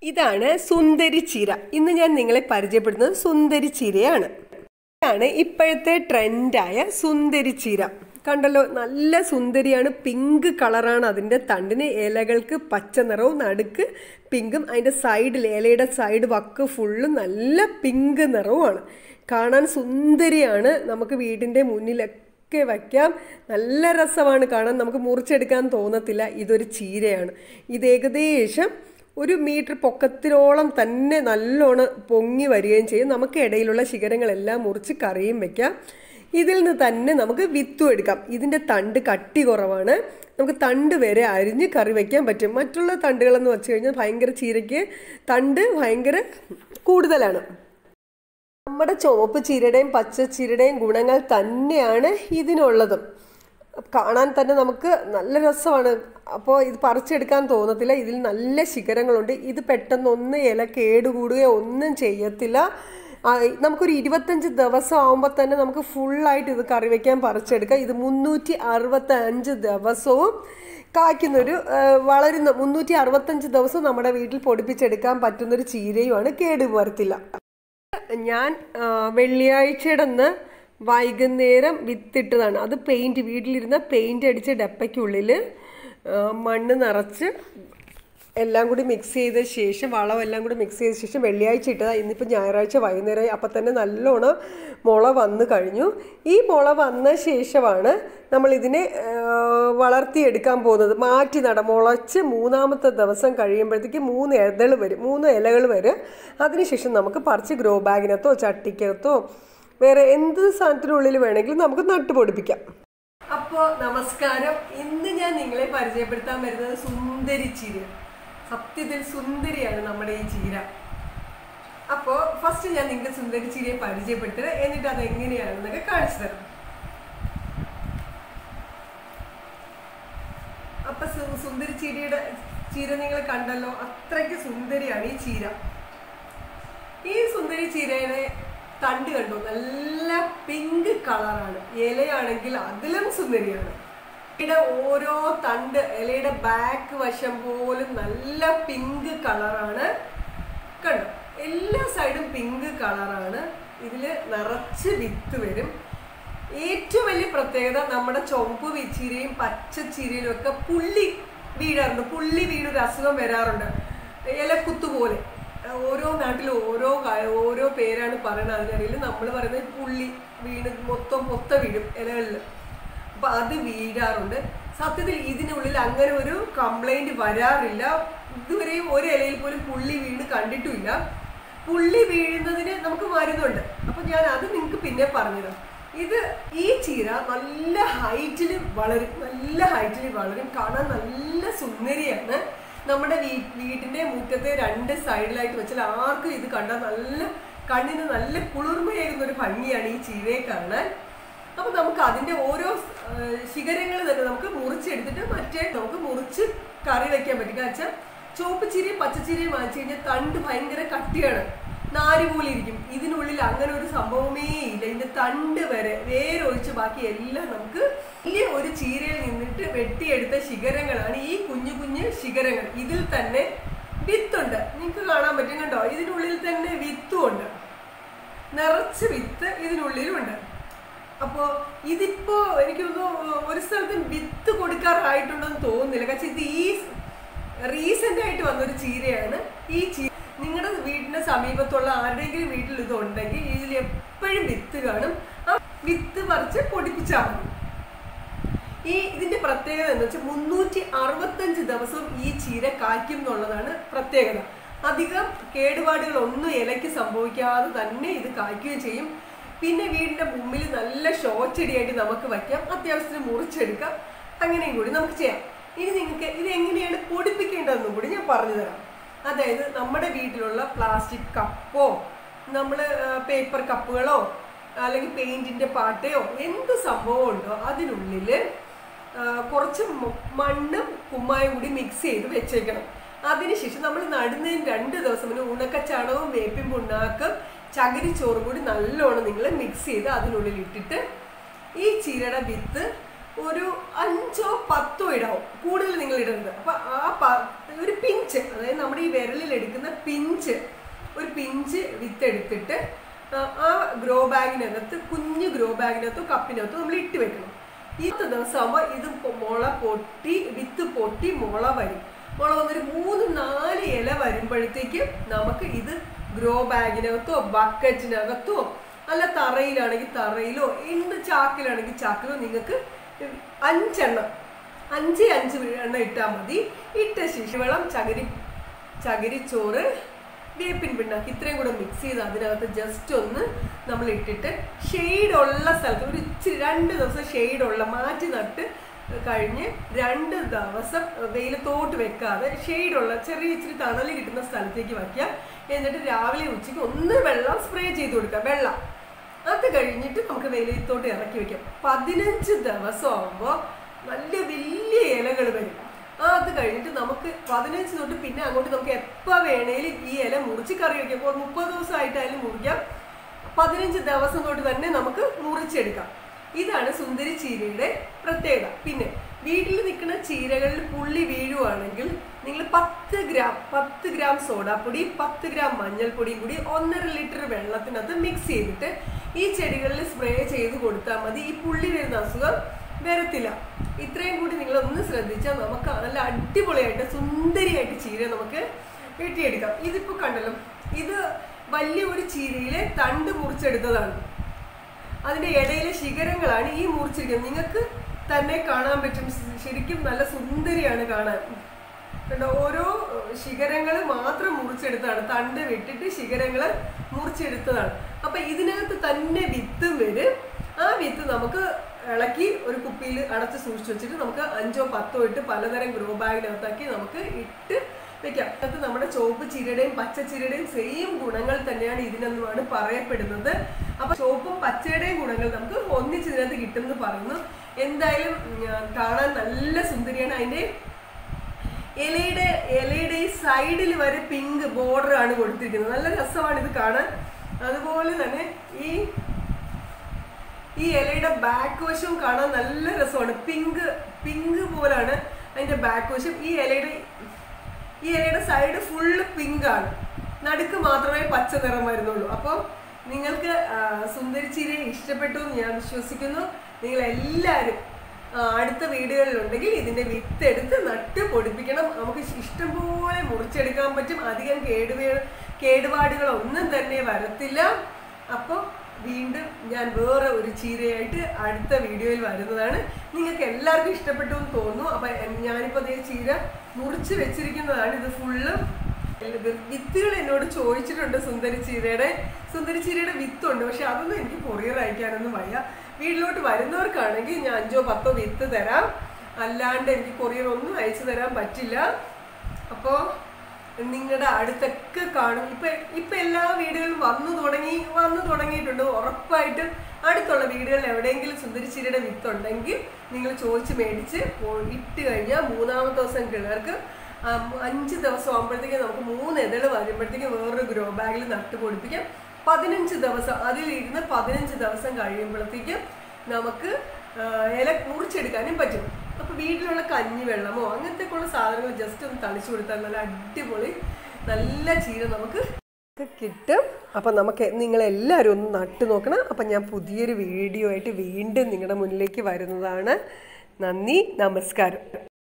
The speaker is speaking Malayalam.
ഇതാണ് സുന്ദരി ചീര ഇന്ന് ഞാൻ നിങ്ങളെ പരിചയപ്പെടുന്നത് സുന്ദരി ചീരയാണ് ഇതാണ് ഇപ്പോഴത്തെ ട്രെൻഡായ സുന്ദരി ചീര കണ്ടല്ലോ നല്ല സുന്ദരിയാണ് പിങ്ക് കളറാണ് അതിൻ്റെ തണ്ടിന് ഇലകൾക്ക് പച്ച നിറവും നടുക്ക് പിങ്കും അതിൻ്റെ സൈഡിൽ ഇലയുടെ സൈഡ് വക്ക് ഫുള്ളും നല്ല പിങ്ക് നിറവുമാണ് കാണാൻ സുന്ദരിയാണ് നമുക്ക് വീടിൻ്റെ മുന്നിലൊക്കെ വയ്ക്കാം നല്ല രസമാണ് കാണാൻ നമുക്ക് മുറിച്ചെടുക്കാൻ തോന്നത്തില്ല ഇതൊരു ചീരയാണ് ഇത് ഏകദേശം ഒരു മീറ്റർ പൊക്കത്തിലോളം തന്നെ നല്ലോണം പൊങ്ങി വരികയും ചെയ്യും നമുക്ക് ഇടയിലുള്ള ശിഖരങ്ങളെല്ലാം മുറിച്ച് കറിയും വെക്കാം ഇതിൽ നിന്ന് തന്നെ നമുക്ക് വിത്തും എടുക്കാം ഇതിൻ്റെ തണ്ട് കട്ടി കുറവാണ് നമുക്ക് തണ്ട് വരെ അരിഞ്ഞ് കറി വയ്ക്കാൻ പറ്റും മറ്റുള്ള തണ്ടുകളെന്ന് വെച്ച് കഴിഞ്ഞാൽ ഭയങ്കര ചീരയ്ക്ക് തണ്ട് ഭയങ്കര കൂടുതലാണ് നമ്മുടെ ചുവപ്പ് ചീരയുടെയും പച്ച ചീരയുടെയും ഗുണങ്ങൾ തന്നെയാണ് ഇതിനുള്ളതും കാണാൻ തന്നെ നമുക്ക് നല്ല രസമാണ് അപ്പോൾ ഇത് പറിച്ചെടുക്കാൻ തോന്നത്തില്ല ഇതിൽ നല്ല ശിഖരങ്ങളുണ്ട് ഇത് പെട്ടെന്നൊന്നും ഇല കേടുകൂടുകയോ ഒന്നും ചെയ്യത്തില്ല ആ, നമുക്കൊരു ഇരുപത്തഞ്ച് ദിവസം ആകുമ്പോൾ തന്നെ നമുക്ക് ഫുള്ളായിട്ട് ഇത് കറി വയ്ക്കാൻ പറിച്ചെടുക്കാം ഇത് മുന്നൂറ്റി അറുപത്തി അഞ്ച് ദിവസവും കായ്ക്കുന്നൊരു ആ, വളരുന്ന മുന്നൂറ്റി അറുപത്തഞ്ച് ദിവസം നമ്മുടെ വീട്ടിൽ പൊടിപ്പിച്ചെടുക്കാൻ പറ്റുന്നൊരു ചീരയുമാണ് കേട് വരത്തില്ല ഞാൻ ആ, വെള്ളിയാഴ്ചയുടെ അന്ന് വൈകുന്നേരം വിത്തിട്ടതാണ് അത് പെയിൻറ്റ് വീട്ടിലിരുന്ന പെയിൻറ്റ് അടിച്ച ഡപ്പയ്ക്കുള്ളിൽ ആ, മണ്ണ് നിറച്ച് എല്ലാം കൂടി മിക്സ് ചെയ്ത ശേഷം വളം എല്ലാം കൂടി മിക്സ് ചെയ്ത ശേഷം വെള്ളിയാഴ്ച ഇട്ടതാ ഇന്നിപ്പോൾ ഞായറാഴ്ച വൈകുന്നേരം അപ്പം തന്നെ നല്ലോണം മുള വന്നു കഴിഞ്ഞു ഈ മുള വന്ന ശേഷമാണ് നമ്മൾ ഇതിനെ വളർത്തിയെടുക്കാൻ പോകുന്നത് മാറ്റി നട മുളച്ച് മൂന്നാമത്തെ ദിവസം കഴിയുമ്പോഴത്തേക്ക് മൂന്ന് ഇതൾ വരും മൂന്ന് ഇലകൾ വരും അതിനുശേഷം നമുക്ക് പറിച്ച് ഗ്രോ ബാഗിനകത്തോ ചട്ടിക്കകത്തോ വേറെ എന്ത് സാധനത്തിനുള്ളിൽ വേണമെങ്കിലും നമുക്ക് നട്ടുപൊടിപ്പിക്കാം അപ്പോൾ നമസ്കാരം ഇന്ന് ഞാൻ നിങ്ങളെ പരിചയപ്പെടുത്താൻ വരുന്നത് സുന്ദരി ചീര സത്യത്തിൽ സുന്ദരിയാണ് നമ്മുടെ ഈ ചീര അപ്പോൾ ഫസ്റ്റ് ഞാൻ നിങ്ങൾക്ക് സുന്ദരി ചീരയെ പരിചയപ്പെടുത്തത് എന്നിട്ട് അത് എങ്ങനെയാണെന്നൊക്കെ കാണിച്ചു തരാം അപ്പൊ സു- സുന്ദരി ചീരയുടെ ചീര നിങ്ങൾ കണ്ടല്ലോ അത്രയ്ക്ക് സുന്ദരിയാണ് ഈ ചീര ഈ സുന്ദരി ചീരയുടെ തണ്ട് കണ്ടോ നല്ല പിങ്ക് കളറാണ് ഇലയാണെങ്കിൽ അതിലും സുന്ദരിയാണ് ഇലയുടെ ഓരോ തണ്ട് ഇലയുടെ ബാക്ക് വശം പോലും നല്ല പിങ്ക് കളറാണ് കണ്ടോ എല്ലാ സൈഡും പിങ്ക് കളറാണ് ഇതില് നിറച്ച് വിത്ത് വരും ഏറ്റവും വലിയ പ്രത്യേകത നമ്മുടെ ചുവപ്പ് ചീരയും പച്ച ചീരയിലും ഒക്കെ പുള്ളി വീഴാറുണ്ട് പുള്ളി വീണൊരു അസുഖം വരാറുണ്ട് ഇലക്കുത്ത് പോലെ ഓരോ നാട്ടിലും ഓരോ കാ- ഓരോ പേരാണ് പറയുന്നത് അതിനറിയില്ല നമ്മൾ പറയുന്നത് പുള്ളി വീണ് മൊത്തം മൊത്ത വീഴും ഇലകളിൽ അപ്പൊ അത് വീഴാറുണ്ട് സത്യത്തിൽ ഇതിനുള്ളിൽ അങ്ങനെ ഒരു കംപ്ലൈന്റ് വരാറില്ല ഇതുവരെയും ഒരു ഇലയിൽ പോലും പുള്ളി വീണ് കണ്ടിട്ടുമില്ല പുള്ളി വീഴുന്നതിന് നമുക്ക് മരുന്നുണ്ട് അപ്പൊ ഞാൻ അത് നിങ്ങൾക്ക് പിന്നെ പറഞ്ഞുതരാം ഇത് ഈ ചീര നല്ല ഹൈറ്റിൽ വളരും നല്ല ഹൈറ്റിൽ വളരും കാണാൻ നല്ല സുന്ദരിയാണ് നമ്മുടെ വീ വീട്ടിന്റെ മുറ്റത്തെ രണ്ട് സൈഡിലായിട്ട് വെച്ചാൽ ആർക്കും ഇത് കണ്ടാൽ നല്ല കണ്ണിന് നല്ല കുളിർമയേകുന്ന ഒരു ഭംഗിയാണ് ഈ ചീരയെ കാണാൻ അപ്പൊ നമുക്ക് അതിന്റെ ഓരോ ശിഖരങ്ങൾ തന്നെ നമുക്ക് മുറിച്ചെടുത്തിട്ട് മറ്റേ നമുക്ക് മുറിച്ച് കറി വെക്കാൻ പറ്റും കാരണം വെച്ചാൽ ചുവപ്പ് ചീരയും പച്ചച്ചീരയും വാങ്ങിച്ചു കഴിഞ്ഞാൽ തണ്ട് ഭയങ്കര കട്ടിയാണ് നാര് പോലെ ഇരിക്കും ഇതിനുള്ളിൽ അങ്ങനെ ഒരു സംഭവമേ ഇല്ല ഇതിന്റെ തണ്ട് വരെ വേരൊഴിച്ച് ബാക്കി എല്ലാം നമുക്ക് വലിയ ഒരു ചീരയിൽ നിന്നിട്ട് വെട്ടിയെടുത്ത ശിഖരങ്ങളാണ് ഈ കുഞ്ഞു കുഞ്ഞു ശിഖരങ്ങൾ ഇതിൽ തന്നെ വിത്തുണ്ട് നിങ്ങൾക്ക് കാണാൻ പറ്റും കണ്ടോ ഇതിനുള്ളിൽ തന്നെ വിത്തും ഉണ്ട് നിറച്ച് വിത്ത് ഇതിനുള്ളിലുണ്ട് അപ്പോ ഇതിപ്പോ എനിക്ക് തോന്നുന്നു ഒരു സ്ഥലത്തും വിത്ത് കൊടുക്കാറായിട്ടുണ്ടെന്ന് തോന്നുന്നില്ല കാരണം ഇത് ഈ റീസെന്റ് ആയിട്ട് വന്നൊരു ചീരയാണ് ഈ ചീര നിങ്ങളുടെ വീടിന്റെ സമീപത്തുള്ള ആരുടെയെങ്കിലും വീട്ടിൽ ഇത് ഉണ്ടെങ്കിൽ ഇതിൽ എപ്പോഴും വിത്ത് കാണും ആ വിത്ത് പറിച്ച് പൊടിപ്പിച്ചാൽ മതി ഈ ഇതിന്റെ പ്രത്യേകത എന്ന് വെച്ചാൽ മുന്നൂറ്റി അറുപത്തഞ്ച് ദിവസം ഈ ചീര കായ്ക്കും എന്നുള്ളതാണ് പ്രത്യേകത അധികം കേടുപാടുകൾ ഒന്നും ഇലയ്ക്ക് സംഭവിക്കാതെ തന്നെ ഇത് കായ്ക്കുകയും ചെയ്യും പിന്നെ വീടിന്റെ മുമ്പിൽ നല്ല ഷോ ചെടിയായിട്ട് നമുക്ക് വയ്ക്കാം അത്യാവശ്യത്തിന് മുറിച്ചെടുക്കാം അങ്ങനെയും കൂടി നമുക്ക് ചെയ്യാം ഇനി നിങ്ങൾക്ക് ഇത് എങ്ങനെയാണ് പൊടിപ്പിക്കേണ്ടതെന്നും കൂടി ഞാൻ പറഞ്ഞു തരാം അതായത് നമ്മുടെ വീട്ടിലുള്ള പ്ലാസ്റ്റിക് കപ്പോ നമ്മൾ പേപ്പർ കപ്പുകളോ അല്ലെങ്കിൽ പെയിന്റിന്റെ പാട്ടയോ എന്ത് സംഭവം ഉണ്ടോ അതിനുള്ളിൽ ആ, കുറച്ച് മ- മണ്ണും കുമ്മായും കൂടി മിക്സ് ചെയ്ത് വെച്ചേക്കണം അതിനുശേഷം നമ്മൾ നടുന്നതിന് രണ്ട് ദിവസം മുന്നേ ഉണക്കച്ചാണകവും വേപ്പിൻ പുണ്ണാക്കും ചകിരിച്ചോറും കൂടി നല്ലോണം നിങ്ങൾ മിക്സ് ചെയ്ത് അതിനുള്ളിൽ ഇട്ടിട്ട് ഈ ചീരയുടെ വിത്ത് ഒരു അഞ്ചോ പത്തോ ഇടാവും കൂടുതൽ നിങ്ങൾ ഇടരുത് അപ്പൊ ആ പ- ഒരു പിഞ്ച് അതായത് നമ്മുടെ ഈ വിരലിൽ എടുക്കുന്ന പിഞ്ച് ഒരു പിഞ്ച് വിത്ത് എടുത്തിട്ട് ആ, ആ ഗ്രോ ബാഗിനകത്ത് കുഞ്ഞു ഗ്രോ ബാഗിനകത്തോ കപ്പിനകത്തോ നമ്മൾ ഇട്ട് വെക്കണം ഇന്നത്തെ ദിവസം ആകുമ്പോൾ ഇത് പൊ- മുള പൊട്ടി വിത്ത് പൊട്ടി മുള വരും മുള വന്നൊരു മൂന്ന് നാല് ഇല വരുമ്പോഴത്തേക്കും നമുക്ക് ഇത് ഗ്രോ ബാഗിനകത്തോ ബക്കറ്റിനകത്തോ അല്ല തറയിലാണെങ്കിൽ തറയിലോ എന്ത് ചാക്കിലാണെങ്കിൽ ചാക്കിലോ നിങ്ങൾക്ക് അഞ്ചെണ്ണം അഞ്ച് അഞ്ച് എണ്ണം ഇട്ടാൽ മതി ഇട്ട ശേഷം വെള്ളം ചകിരി ചകിരിച്ചോറ് വേപ്പിൻ പിണ്ണാക്ക് ഇത്രയും കൂടെ മിക്സ് ചെയ്ത് അതിനകത്ത് ജസ്റ്റ് ഒന്ന് നമ്മൾ ഇട്ടിട്ട് ഷെയ്ഡുള്ള സ്ഥലത്ത് ഒരു ഇച്ചിരി രണ്ട് ദിവസം ഷെയ്ഡുള്ള മാറ്റി നട്ട് കഴിഞ്ഞ് രണ്ട് ദിവസം വെയിലത്തോട്ട് വെക്കാതെ ഷെയ്ഡുള്ള ചെറിയ ഇച്ചിരി തണൽ കിട്ടുന്ന സ്ഥലത്തേക്ക് വയ്ക്കുക എന്നിട്ട് രാവിലെ ഉച്ചയ്ക്ക് ഒന്ന് വെള്ളം സ്പ്രേ ചെയ്ത് കൊടുക്കുക വെള്ളം അത് കഴിഞ്ഞിട്ട് നമുക്ക് വെയിലത്തോട്ട് ഇറക്കി വെക്കാം പതിനഞ്ച് ദിവസം ആകുമ്പോൾ നല്ല വലിയ ഇലകൾ വരും ആ അത് കഴിഞ്ഞിട്ട് നമുക്ക് പതിനഞ്ച് തൊട്ട് പിന്നെ അങ്ങോട്ട് നമുക്ക് എപ്പോൾ വേണേലും ഈ ഇല മുറിച്ച് കറി വയ്ക്കാം ഇപ്പോൾ മുപ്പത് ദിവസമായിട്ടായാലും മുറിക്കാം പതിനഞ്ച് ദിവസം തൊട്ട് തന്നെ നമുക്ക് മുറിച്ചെടുക്കാം ഇതാണ് സുന്ദരി ചീരയുടെ പ്രത്യേകത പിന്നെ വീട്ടിൽ നിൽക്കുന്ന ചീരകളിൽ പുള്ളി വീഴുവാണെങ്കിൽ നിങ്ങൾ പത്ത് ഗ്രാം പത്ത് ഗ്രാം സോഡാപ്പൊടി പത്ത് ഗ്രാം മഞ്ഞൾപ്പൊടിയും കൂടി ഒന്നര ലിറ്റർ വെള്ളത്തിനകത്ത് മിക്സ് ചെയ്തിട്ട് ഈ ചെടികളിൽ സ്പ്രേ ചെയ്ത് കൊടുത്താൽ മതി ഈ പുള്ളി വരുന്ന അസുഖം വരത്തില്ല ഇത്രയും കൂടി നിങ്ങൾ ഒന്ന് ശ്രദ്ധിച്ചാൽ നമുക്ക് നല്ല അടിപൊളിയായിട്ട് സുന്ദരിയായിട്ട് ചീര നമുക്ക് വെട്ടിയെടുക്കാം ഇതിപ്പോൾ കണ്ടല്ലോ ഇത് വലിയ ഒരു ചീരയിലെ തണ്ട് മുറിച്ചെടുത്തതാണ് അതിന്റെ ഇടയിലെ ശിഖരങ്ങളാണ് ഈ മുറിച്ചിരിക്കുന്നത് നിങ്ങൾക്ക് തന്നെ കാണാൻ പറ്റും ശരിക്കും നല്ല സുന്ദരിയാണ് കാണാൻ കണ്ടോ ഓരോ ശിഖരങ്ങൾ മാത്രം മുറിച്ചെടുത്താണ് തണ്ട് വിട്ടിട്ട് ശിഖരങ്ങൾ മുറിച്ചെടുത്തതാണ് അപ്പൊ ഇതിനകത്ത് തന്നെ വിത്തും വരും ആ വിത്ത് നമുക്ക് ഇളക്കി ഒരു കുപ്പിയിൽ അടച്ച് സൂക്ഷിച്ചു വെച്ചിട്ട് നമുക്ക് അഞ്ചോ പത്തോ ഇട്ട് പലതരം ഗ്രോ ബാഗിനകത്താക്കി നമുക്ക് ഇട്ട് വെക്കാം അതിനകത്ത് നമ്മുടെ ചുവപ്പ് ചീരയുടെയും പച്ച ചീരയുടെയും സെയിം ഗുണങ്ങൾ തന്നെയാണ് ഇതിനെന്നുമാണ് പറയപ്പെടുന്നത് അപ്പൊ ചുവപ്പും പച്ചയുടെയും ഗുണങ്ങൾ നമുക്ക് ഒന്നിച്ച് ഇതിനകത്ത് കിട്ടുമെന്ന് പറയുന്നു എന്തായാലും ഉം, കാണാൻ നല്ല സുന്ദരിയാണ് അതിന്റെ ഇലയുടെ ഇലയുടെ ഈ സൈഡിൽ വരെ പിങ്ക് ബോർഡർ ആണ് കൊടുത്തിരിക്കുന്നത് നല്ല രസമാണ് ഇത് കാണാൻ അതുപോലെ തന്നെ ഈ ഈ ഇലയുടെ ബാക്ക് വശവും കാണാൻ നല്ല രസമാണ് പിങ്ക് പിങ്ക് പോലാണ് അതിന്റെ ബാക്ക് വശം ഈ ഇലയുടെ ഈ ഇലയുടെ സൈഡ് ഫുള്ള് പിങ്ക് ആണ് നടുക്ക് മാത്രമേ പച്ച നിറം വരുന്നുള്ളൂ അപ്പോൾ നിങ്ങൾക്ക് ആ, സുന്ദരിച്ചീരയെ ഇഷ്ടപ്പെട്ടു എന്ന് ഞാൻ വിശ്വസിക്കുന്നു നിങ്ങൾ എല്ലാവരും ആ, അടുത്ത വീടുകളിലുണ്ടെങ്കിൽ ഇതിന്റെ വിത്ത് എടുത്ത് നട്ട് പൊടിപ്പിക്കണം നമുക്ക് ഇഷ്ടംപോലെ മുറിച്ചെടുക്കാൻ പറ്റും അധികം കേടുവേ കേടുപാടുകളൊന്നും തന്നെ വരത്തില്ല അപ്പോൾ വീണ്ടും ഞാൻ വേറെ ഒരു ചീരയായിട്ട് അടുത്ത വീഡിയോയിൽ വരുന്നതാണ് നിങ്ങൾക്ക് എല്ലാവർക്കും ഇഷ്ടപ്പെട്ടു എന്ന് തോന്നുന്നു അപ്പം ഞാനിപ്പോൾ അതേ ചീര മുറിച്ച് വെച്ചിരിക്കുന്നതാണ് ഇത് ഫുള്ളും വിത്തുകൾ എന്നോട് ചോദിച്ചിട്ടുണ്ട് സുന്ദരി ചീരയുടെ സുന്ദരി ചീരയുടെ വിത്തുണ്ട് പക്ഷെ അതൊന്നും എനിക്ക് കൊറിയർ അയക്കാനൊന്നും വയ്യ വീട്ടിലോട്ട് വരുന്നവർക്കാണെങ്കിൽ ഞാൻ അഞ്ചോ പത്തോ വിത്ത് തരാം അല്ലാണ്ട് എനിക്ക് കൊറിയർ ഒന്നും അയച്ചു തരാൻ പറ്റില്ല അപ്പോൾ നിങ്ങളുടെ അടുത്തൊക്കെ കാണും ഇപ്പൊ ഇപ്പൊ എല്ലാ വീടുകളും വന്നു തുടങ്ങി വന്നു തുടങ്ങിയിട്ടുണ്ട് ഉറപ്പായിട്ടും അടുത്തുള്ള വീടുകളിൽ എവിടെയെങ്കിലും സുന്ദരിച്ചിരിയുടെ വിത്തുണ്ടെങ്കിൽ നിങ്ങൾ ചോദിച്ച് മേടിച്ച് പോ- ഇട്ട് കഴിഞ്ഞാൽ മൂന്നാമത്തെ ദിവസം കിളർക്ക് ആ, അഞ്ച് ദിവസം ആകുമ്പോഴത്തേക്കും നമുക്ക് മൂന്ന് എതള് വരുമ്പോഴത്തേക്കും വേറൊരു ഗ്രോ ബാഗിൽ നട്ട് പൊടിപ്പിക്കാം പതിനഞ്ച് ദിവസം അതിലിരുന്ന് പതിനഞ്ച് ദിവസം കഴിയുമ്പോഴത്തേക്കും നമുക്ക് ആ, ഇല മുറിച്ചെടുക്കാനും പറ്റും അപ്പൊ വീട്ടിലുള്ള കഞ്ഞി വെള്ളമോ അങ്ങനത്തെ ഉള്ള സാധനങ്ങൾ ജസ്റ്റ് ഒന്ന് തളിച്ചു കൊടുത്താൽ നല്ല അടിപൊളി നല്ല ചീര നമുക്ക് കിട്ടും അപ്പം നമുക്ക് നിങ്ങളെല്ലാവരും ഒന്ന് നട്ടു നോക്കണം അപ്പം ഞാൻ പുതിയൊരു വീഡിയോ ആയിട്ട് വീണ്ടും നിങ്ങളുടെ മുന്നിലേക്ക് വരുന്നതാണ് നന്ദി നമസ്കാരം